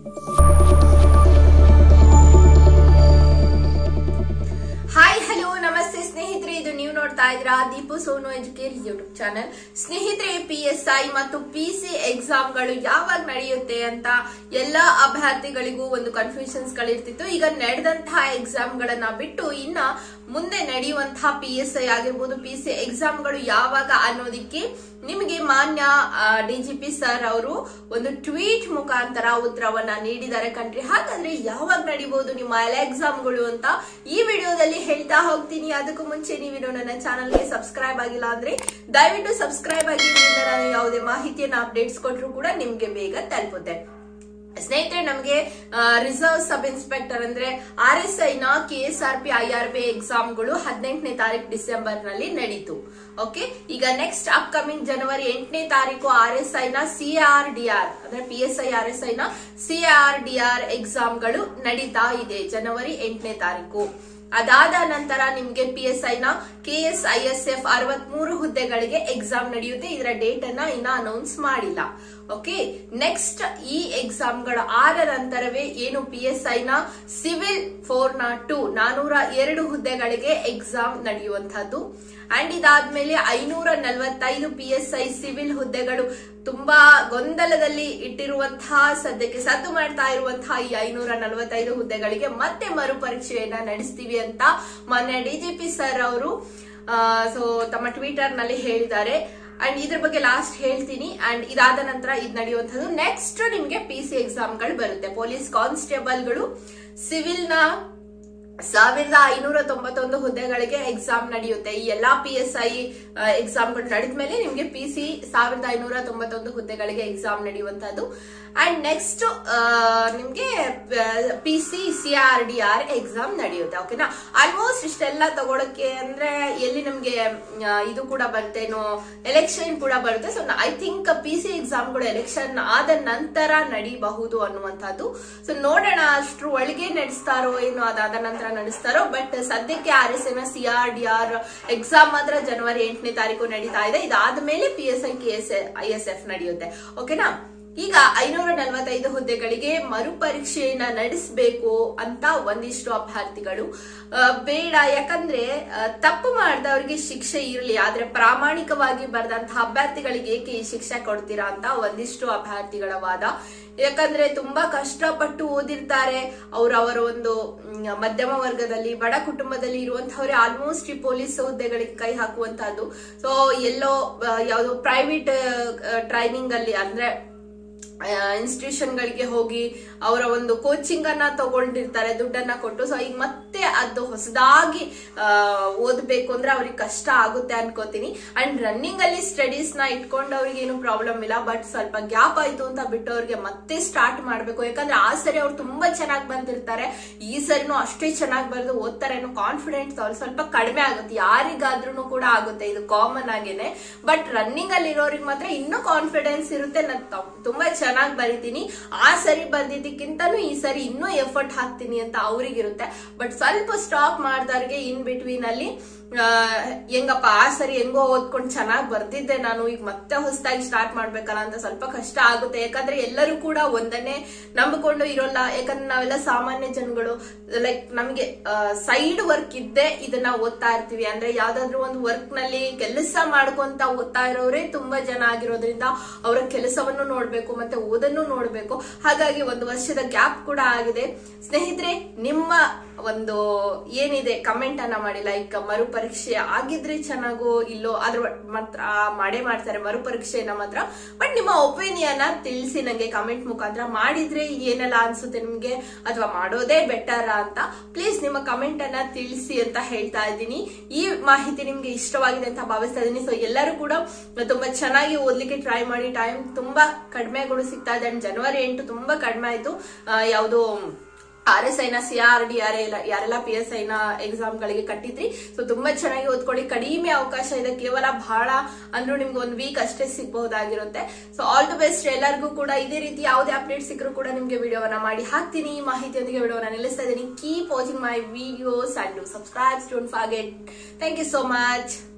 hi hello ನಮಸ್ತೆ ಸ್ನೇಹಿತರೆ ಇದು ನೀವು ನೋಡ್ತಾ ಇದ್ದೀರಾ Deepu Sonu Educare YouTube channel ಸ್ನೇಹಿತರೆ ಪಿ ಎಸ್ ಐ ಮತ್ತು ಪಿ ಸಿ ಎಕ್ಸಾಮ್ಗಳು ಯಾವಾಗ ನಡೆಯುತ್ತೆ ಅಂತ ಎಲ್ಲ ಅಭ್ಯರ್ಥಿಗಳಿಗೂ ಒಂದು ಕನ್ಫ್ಯೂಷನ್ಸ್ ಗಳಿರ್ತಿತ್ತು ಈಗ ನಡೆದಂತಹ ಎಕ್ಸಾಮ್ ಗಳನ್ನ ಬಿಟ್ಟು ಇನ್ನ ಮುಂದೆ ನಡೆಯುವಂತಹ ಪಿ ಎಸ್ ಐ ಆಗಿರ್ಬೋದು ಪಿ ಸಿ ಎಕ್ಸಾಮ್ಗಳು ಯಾವಾಗ ಅನ್ನೋದಿಕ್ಕೆ ನಿಮಗೆ ಮಾನ್ಯ ಡಿಜಿಪಿ ಸರ್ ಅವರು ಒಂದು ಟ್ವೀಟ್ ಮುಖಾಂತರ ಉತ್ತರವನ್ನ ನೀಡಿದ್ದಾರೆ ಕಣ್ರಿ ಹಾಗಾದ್ರೆ ಯಾವಾಗ ನಡಿಬಹುದು ನಿಮ್ಮ ಎಲ್ಲ ಎಕ್ಸಾಮ್ಗಳು ಅಂತ ಈ ವಿಡಿಯೋದಲ್ಲಿ ಹೇಳ್ತಾ ಹೋಗ್ತೀನಿ ಅದಕ್ಕೂ ಮುಂಚೆ ನೀವಿನ್ನು ನನ್ನ ಚಾನಲ್ಗೆ ಸಬ್ಸ್ಕ್ರೈಬ್ ಆಗಿಲ್ಲ ಅಂದ್ರೆ ದಯವಿಟ್ಟು ಸಬ್ಸ್ಕ್ರೈಬ್ ಆಗಿ ಇದರಿಂದ ನಾನು ಯಾವುದೇ ಮಾಹಿತಿಯನ್ನ ಅಪ್ಡೇಟ್ಸ್ ಕೊಟ್ಟರು ಕೂಡ ನಿಮ್ಗೆ ಬೇಗ ತಲುಪುತ್ತೆ ಸ್ನೇಹಿತರೆ ನಮಗೆ ರಿಸರ್ವ್ ಸಬ್ ಇನ್ಸ್ಪೆಕ್ಟರ್ ಅಂದ್ರೆ ಆರ್ ಎಸ್ ಐ ನ K S R P I R P ಎಕ್ಸಾಮ್ಗಳು ಹದಿನೆಂಟನೇ ತಾರೀಕು ಡಿಸೆಂಬರ್ ನಲ್ಲಿ ನಡೀತು ಓಕೆ ಈಗ ನೆಕ್ಸ್ಟ್ ಅಪ್ಕಮಿಂಗ್ ಜನವರಿ ಎಂಟನೇ ತಾರೀಕು ಆರ್ ಎಸ್ ಐ ನ ಸಿ ಆರ್ ಡಿ ಆರ್ ಅಂದ್ರೆ P S I R S I ನ ಸಿ ಆರ್ ಡಿ ಆರ್ ಎಕ್ಸಾಮ್ಗಳು ನಡೀತಾ ಇದೆ ಜನವರಿ ಎಂಟನೇ ತಾರೀಕು ಅದಾದ ನಂತರ ನಿಮ್ಗೆ ಪಿ ಎಸ್ ಐ ನ K S I S F ಅರವತ್ಮೂರು ಹುದ್ದೆಗಳಿಗೆ ಎಕ್ಸಾಮ್ ನಡೆಯುತ್ತೆ ಇದರ ಡೇಟ್ ಅನ್ನ ಇನ್ನ ಅನೌನ್ಸ್ ಮಾಡಿಲ್ಲ ಓಕೆ ನೆಕ್ಸ್ಟ್ ಈ ಎಕ್ಸಾಮ್ಗಳ ಆದ ನಂತರವೇ ಏನು ಪಿ ಎಸ್ ಐ ನ ಸಿವಿಲ್ ಫೋರ್ ನಾಟ್ ಟು ನಾನೂರ ಎರಡು ಹುದ್ದೆಗಳಿಗೆ ಎಕ್ಸಾಮ್ ನಡೆಯುವಂತಹದ್ದು ಅಂಡ್ ಇದಾದ್ಮೇಲೆ ಐನೂರ ನಲವತ್ತೈದು ಪಿ ಎಸ್ ಐ ಸಿವಿಲ್ ಹುದ್ದೆಗಳು ತುಂಬಾ ಗೊಂದಲದಲ್ಲಿ ಇಟ್ಟಿರುವಂತಹ ಸದ್ಯಕ್ಕೆ ಸದ್ದು ಮಾಡ್ತಾ ಇರುವಂತಹ ಈ ಐನೂರ ನಲವತ್ತೈದು ಹುದ್ದೆಗಳಿಗೆ ಮತ್ತೆ ಮರುಪರೀಕ್ಷೆಯನ್ನ ನಡೆಸ್ತೀವಿ ಅಂತ ಮೊನ್ನೆ ಡಿಜಿಪಿ ಸರ್ ಅವರು ಸೊ ತಮ್ಮ ಟ್ವಿಟರ್ ನಲ್ಲಿ ಹೇಳಿದ್ದಾರೆ ಅಂಡ್ ಇದ್ರ ಬಗ್ಗೆ ಲಾಸ್ಟ್ ಹೇಳ್ತೀನಿ ಅಂಡ್ ಇದಾದ ನಂತರ ಇದು ನಡೆಯುವಂತದ್ದು ನೆಕ್ಸ್ಟ್ ನಿಮ್ಗೆ ಪಿ ಸಿ ಎಕ್ಸಾಮ್ಗಳು ಬರುತ್ತೆ ಪೊಲೀಸ್ ಕಾನ್ಸ್ಟೇಬಲ್ಗಳು ಸಿವಿಲ್ ನ ಸಾವಿರದ ಐನೂರ ತೊಂಬತ್ತೊಂದು ಹುದ್ದೆಗಳಿಗೆ ಎಕ್ಸಾಮ್ ನಡೆಯುತ್ತೆ ಈ ಎಲ್ಲಾ ಪಿ ಎಸ್ ಐ ಎಕ್ಸಾಮ್ಗಳು ನಡೆದ್ಮೇಲೆ ನಿಮ್ಗೆ ಪಿ ಸಿ ಸಾವಿರದ ಐನೂರ ತೊಂಬತ್ತೊಂದು ಹುದ್ದೆಗಳಿಗೆ ಎಕ್ಸಾಮ್ ನಡೆಯುವಂತದ್ದು ಅಂಡ್ ನೆಕ್ಸ್ಟ್ ನಿಮ್ಗೆ P C C R D R exam ನಡೆಯುತ್ತೆ ಓಕೆನಾ ಆಲ್ಮೋಸ್ಟ್ ಇಷ್ಟೆಲ್ಲ ತಗೊಳಕ್ಕೆ ಅಂದ್ರೆ ಎಲ್ಲಿ ನಮ್ಗೆ ಇದು ಕೂಡ ಬರ್ತೇನೋ ಎಲೆಕ್ಷನ್ ಕೂಡ ಬರುತ್ತೆ so I think P C ಎಕ್ಸಾಮ್ಗಳು ಎಲೆಕ್ಷನ್ ಆದ ನಂತರ ನಡಿಬಹುದು ಅನ್ನುವಂಥದ್ದು ಸೊ ನೋಡೋಣ ಅಷ್ಟ್ರ ಒಳಗೆ ನಡೆಸ್ತಾರೋ ಏನು ಅದಾದ ನಂತರ ನಡೆಸ್ತಾರೋ ಬಟ್ ಸದ್ಯಕ್ಕೆ R S N C R D R exam ಮಾತ್ರ ಜನವರಿ ಎಂಟನೇ ತಾರೀಕು ನಡೀತಾ ಇದೆ ಇದಾದ ಮೇಲೆ P S I K S I S F ನಡೆಯುತ್ತೆ ಓಕೆನಾ ಈಗ ಐನೂರ ನಲವತ್ತೈದು ಹುದ್ದೆಗಳಿಗೆ ಮರುಪರೀಕ್ಷೆಯನ್ನ ನಡೆಸಬೇಕು ಅಂತ ಒಂದಿಷ್ಟು ಅಭ್ಯರ್ಥಿಗಳು ಬೇಡ ಯಾಕಂದ್ರೆ ತಪ್ಪು ಮಾಡಿದವರಿಗೆ ಶಿಕ್ಷೆ ಇರಲಿ ಆದ್ರೆ ಪ್ರಾಮಾಣಿಕವಾಗಿ ಬರೆದಂತಹ ಅಭ್ಯರ್ಥಿಗಳಿಗೆ ಏಕೆ ಈ ಶಿಕ್ಷೆ ಕೊಡ್ತೀರಾ ಅಂತ ಒಂದಿಷ್ಟು ಅಭ್ಯರ್ಥಿಗಳ ವಾದ ಯಾಕಂದ್ರೆ ತುಂಬಾ ಕಷ್ಟಪಟ್ಟು ಓದಿರ್ತಾರೆ ಅವರವರ ಒಂದು ಮಧ್ಯಮ ವರ್ಗದಲ್ಲಿ ಬಡ ಕುಟುಂಬದಲ್ಲಿ ಇರುವಂತವ್ರೆ ಆಲ್ಮೋಸ್ಟ್ ಈ ಪೊಲೀಸ್ ಹುದ್ದೆಗಳಿಗೆ ಕೈ ಹಾಕುವಂತಹದ್ದು ಸೊ ಎಲ್ಲೋ ಯಾವ್ದೋ ಪ್ರೈವೇಟ್ ಟ್ರೈನಿಂಗ್ ಅಲ್ಲಿ ಅಂದ್ರೆ ಇನ್ಸ್ಟಿಟ್ಯೂಷನ್ ಗಳಿಗೆ ಹೋಗಿ ಅವರ ಒಂದು ಕೋಚಿಂಗ್ ಅನ್ನ ತಗೊಂಡಿರ್ತಾರೆ ದುಡ್ಡನ್ನ ಕೊಟ್ಟು ಸೊ ಈಗ ಮತ್ತೆ ಅದು ಹೊಸದಾಗಿ ಓದ್ಬೇಕು ಅಂದ್ರೆ ಅವ್ರಿಗೆ ಕಷ್ಟ ಆಗುತ್ತೆ ಅನ್ಕೋತೀನಿ ಅಂಡ್ ರನ್ನಿಂಗ್ ಅಲ್ಲಿ ಸ್ಟಡೀಸ್ ನ ಇಟ್ಕೊಂಡು ಅವ್ರಿಗೆ ಏನು ಪ್ರಾಬ್ಲಮ್ ಇಲ್ಲ ಬಟ್ ಸ್ವಲ್ಪ ಗ್ಯಾಪ್ ಆಯ್ತು ಅಂತ ಬಿಟ್ಟು ಅವ್ರಿಗೆ ಮತ್ತೆ ಸ್ಟಾರ್ಟ್ ಮಾಡ್ಬೇಕು ಯಾಕಂದ್ರೆ ಆ ಸರಿ ಅವ್ರು ತುಂಬಾ ಚೆನ್ನಾಗಿ ಬಂದಿರ್ತಾರೆ ಈ ಸರಿನೂ ಅಷ್ಟೇ ಚೆನ್ನಾಗಿ ಬರೆದು ಓದ್ತಾರೆ ಅನ್ನೋ ಕಾನ್ಫಿಡೆನ್ಸ್ ಅವ್ರು ಸ್ವಲ್ಪ ಕಡಿಮೆ ಆಗುತ್ತೆ ಯಾರಿಗಾದ್ರೂ ಕೂಡ ಆಗುತ್ತೆ ಇದು ಕಾಮನ್ ಆಗೇನೆ ಬಟ್ ರನ್ನಿಂಗ್ ಅಲ್ಲಿ ಇರೋರಿಗೆ ಮಾತ್ರ ಇನ್ನೂ ಕಾನ್ಫಿಡೆನ್ಸ್ ಇರುತ್ತೆ ನಾನು ತುಂಬಾ ಚೆನ್ನಾಗಿ ಬರಿತೀನಿ ಆ ಸರಿ ಬರ್ದಿದ್ದಕ್ಕಿಂತನೂ ಈ ಸರಿ ಇನ್ನೂ ಎಫರ್ಟ್ ಹಾಕ್ತೀನಿ ಅಂತ ಅವ್ರಿಗಿರುತ್ತೆ ಬಟ್ ಸ್ವಲ್ಪ ಸ್ಟಾಪ್ ಮಾಡ್ದವ್ರಿಗೆ ಇನ್ ಬಿಟ್ವೀನ್ ಅಲ್ಲಿ ಹೆಂಗಪ್ಪ ಆ ಸರಿ ಹೆಂಗೋ ಓದ್ಕೊಂಡು ಚೆನ್ನಾಗಿ ಬರ್ದಿದ್ದೆ ನಾನು ಈಗ ಮತ್ತೆ ಹೊಸದಾಗಿ ಸ್ಟಾರ್ಟ್ ಮಾಡ್ಬೇಕಲ್ಲ ಅಂತ ಸ್ವಲ್ಪ ಕಷ್ಟ ಆಗುತ್ತೆ ಯಾಕಂದ್ರೆ ಎಲ್ಲರೂ ಕೂಡ ಒಂದನ್ನೇ ನಂಬಿಕೊಂಡು ಇರೋಲ್ಲ ಯಾಕಂದ್ರೆ ನಾವೆಲ್ಲ ಸಾಮಾನ್ಯ ಜನಗಳು ಲೈಕ್ ನಮ್ಗೆ ಸೈಡ್ ವರ್ಕ್ ಇದ್ದೇ ಇದನ್ನ ಓದ್ತಾ ಇರ್ತೀವಿ ಅಂದ್ರೆ ಯಾವ್ದಾದ್ರು ಒಂದು ವರ್ಕ್ ನಲ್ಲಿ ಕೆಲಸ ಮಾಡ್ಕೊಂತ ಓದ್ತಾ ಇರೋರೇ ತುಂಬಾ ಜನ ಆಗಿರೋದ್ರಿಂದ ಅವರ ಕೆಲಸವನ್ನು ನೋಡ್ಬೇಕು ಮತ್ತೆ ಓದನ್ನು ನೋಡ್ಬೇಕು ಹಾಗಾಗಿ ಒಂದು ವರ್ಷದ ಗ್ಯಾಪ್ ಕೂಡ ಆಗಿದೆ ಸ್ನೇಹಿತರೆ ನಿಮ್ಮ ಒಂದು ಏನಿದೆ ಕಮೆಂಟ್ ಅನ್ನ ಮಾಡಿ ಲೈಕ್ ಮರುಪರೀಕ್ಷೆ ಆಗಿದ್ರೆ ಚೆನ್ನಾಗೋ ಇಲ್ಲೋ ಅದ್ರ ಮಾತ್ರ ಮಾಡೇ ಮಾಡ್ತಾರೆ ಮರುಪರೀಕ್ಷೆಯನ್ನ ಮಾತ್ರ ಬಟ್ ನಿಮ್ಮ ಒಪಿನಿಯನ್ ತಿಳಿಸಿ ನಂಗೆ ಕಮೆಂಟ್ ಮುಖಾಂತರ ಮಾಡಿದ್ರೆ ಏನೆಲ್ಲ ಅನ್ಸುತ್ತೆ ನಿಮ್ಗೆ ಅಥವಾ ಮಾಡೋದೇ ಬೆಟರ್ ಅಂತ ಪ್ಲೀಸ್ ನಿಮ್ಮ ಕಮೆಂಟ್ ಅನ್ನ ತಿಳಿಸಿ ಅಂತ ಹೇಳ್ತಾ ಇದ್ದೀನಿ ಈ ಮಾಹಿತಿ ನಿಮ್ಗೆ ಇಷ್ಟವಾಗಿದೆ ಅಂತ ಭಾವಿಸ್ತಾ ಇದ್ದೀನಿ ಸೊ ಎಲ್ಲರೂ ಕೂಡ ತುಂಬಾ ಚೆನ್ನಾಗಿ ಓದ್ಲಿಕ್ಕೆ ಟ್ರೈ ಮಾಡಿ ಟೈಮ್ ತುಂಬಾ ಕಡಿಮೆಗಳು ಸಿಗ್ತಾ ಇದೆ ಜನವರಿ ಎಂಟು ತುಂಬಾ ಕಡಿಮೆ ಆಯ್ತು ಯಾವುದು ಆರ್ ಎಸ್ ಐನ ಸಿ ಆರ್ ಡಿ ಆರ್ ಎಲ್ಲ ಯಾರೆಲ್ಲ ಪಿ ಎಸ್ ಐನ ಎಕ್ಸಾಮ್ ಗಳಿಗೆ ಕಟ್ಟಿದ್ರಿ ಸೊ ತುಂಬಾ ಚೆನ್ನಾಗಿ ಓದ್ಕೊಳ್ಳಿ ಕಡಿಮೆ ಅವಕಾಶ ಇದೆ ಕೇವಲ ಬಹಳ ಅಂದ್ರೂ ನಿಮ್ಗೆ ಒಂದ್ ವೀಕ್ ಅಷ್ಟೇ ಸಿಗಬಹುದಾಗಿರುತ್ತೆ ಸೊ ಆಲ್ ದಿ ಬೆಸ್ಟ್ ಎಲ್ಲರಿಗೂ ಕೂಡ ಇದೇ ರೀತಿ ಯಾವುದೇ ಅಪ್ಡೇಟ್ ಸಿಕ್ಕರೂ ಕೂಡ ನಿಮ್ಗೆ ವಿಡಿಯೋವನ್ನ ಮಾಡಿ ಹಾಕ್ತೀನಿ ಈ ಮಾಹಿತಿಯೊಂದಿಗೆ ವಿಡಿಯೋವನ್ನ ನಿಲ್ಲಿಸ್ತಾ ಇದ್ದೀನಿ keep watching my videos and subscribe don't forget thank you so much